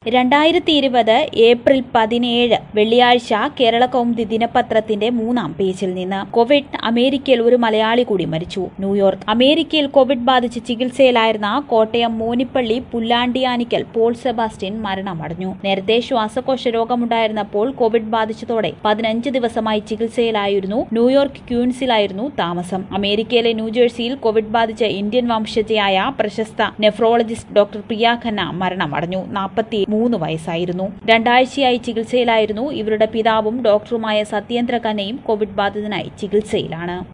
രണ്ടായിരത്തി ഇരുപത് ഏപ്രിൽ പതിനേഴ് വെള്ളിയാഴ്ച കേരള കൗമുദി ദിനപത്രത്തിന്റെ മൂന്നാം പേജിൽ നിന്ന് കോവിഡ് അമേരിക്കയിൽ ഒരു മലയാളി കൂടി മരിച്ചു ന്യൂയോർക്ക് അമേരിക്കയിൽ കോവിഡ് ബാധിച്ച് ചികിത്സയിലായിരുന്ന കോട്ടയം മോനിപ്പള്ളി പുല്ലാണ്ടിയാനിക്കൽ പോൾ സെബാസ്റ്റ്യൻ മരണമടഞ്ഞു നേരത്തെ ശ്വാസകോശ രോഗമുണ്ടായിരുന്നപ്പോൾ കോവിഡ് ബാധിച്ചതോടെ പതിനഞ്ച് ദിവസമായി ചികിത്സയിലായിരുന്നു ന്യൂയോർക്ക് ക്യൂൻസിലായിരുന്നു താമസം അമേരിക്കയിലെ ന്യൂജേഴ്സിയിൽ കോവിഡ് ബാധിച്ച ഇന്ത്യൻ വംശജയായ പ്രശസ്ത നെഫ്രോളജിസ്റ്റ് ഡോക്ടർ പ്രിയ ഖന്ന മരണമടഞ്ഞു നാൽപ്പത്തി മൂന്ന് വയസ്സായിരുന്നു രണ്ടാഴ്ചയായി ചികിത്സയിലായിരുന്നു ഇവരുടെ പിതാവും ഡോക്ടറുമായ സത്യേന്ദ്ര ഖന്നയും കോവിഡ് ബാധിതനായി ചികിത്സയിലാണ്